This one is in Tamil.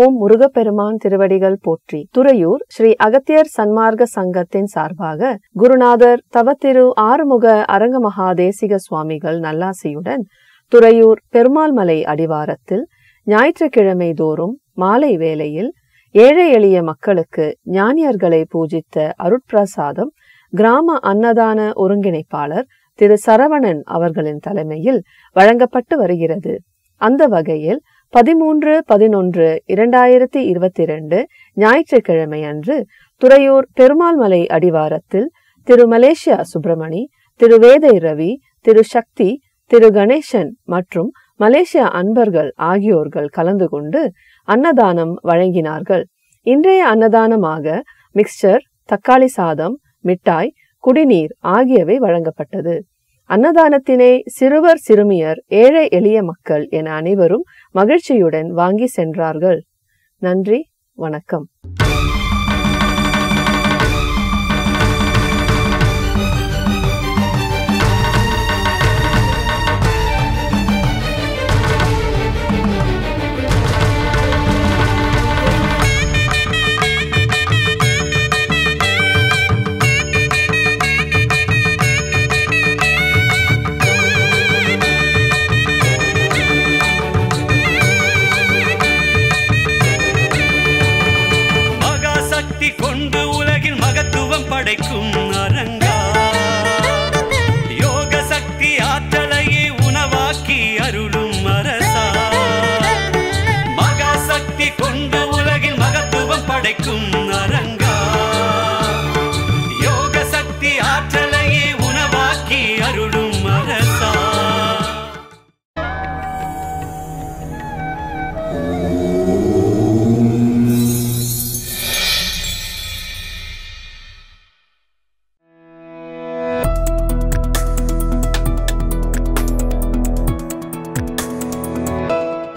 ஓம் முருகப்பெருமான் திருவடிகள் போற்றி துறையூர் ஸ்ரீ அகத்தியர் சன்மார்க்க சங்கத்தின் சார்பாக குருநாதர் தவத்திரு ஆறுமுக அரங்கமகா தேசிக சுவாமிகள் நல்லாசியுடன் துறையூர் பெருமாள் மலை அடிவாரத்தில் ஞாயிற்றுக்கிழமை தோறும் மாலை வேளையில் ஏழை எளிய மக்களுக்கு ஞானியர்களை பூஜித்த அருட்பிரசாதம் கிராம அன்னதான ஒருங்கிணைப்பாளர் திரு சரவணன் அவர்களின் தலைமையில் வழங்கப்பட்டு வருகிறது அந்த வகையில் பதிமூன்று பதினொன்று இரண்டாயிரத்தி இருபத்தி இரண்டு ஞாயிற்றுக்கிழமை அன்று துறையூர் பெருமாள் மலை அடிவாரத்தில் திரு மலேசியா சுப்பிரமணி திரு வேதை ரவி திரு சக்தி திரு கணேசன் மற்றும் மலேசியா அன்பர்கள் ஆகியோர்கள் கலந்து கொண்டு அன்னதானம் வழங்கினார்கள் இன்றைய அன்னதானமாக மிக்சர் தக்காளி சாதம் மிட்டாய் குடிநீர் ஆகியவை வழங்கப்பட்டது அன்னதானத்தினை சிறுவர் சிறுமியர் ஏழை எளிய மக்கள் என அனைவரும் மகிழ்ச்சியுடன் வாங்கி சென்றார்கள் நன்றி வணக்கம் மகாசக்தி கொண்டு உலகில் மகத்துவம் படைக்கும் அரங்கா யோக சக்தி ஆற்றலையே உணவாக்கி அருளும் அரசா மகாசக்தி கொண்டு உலகில் மகத்துவம் படைக்கும் அரங்கா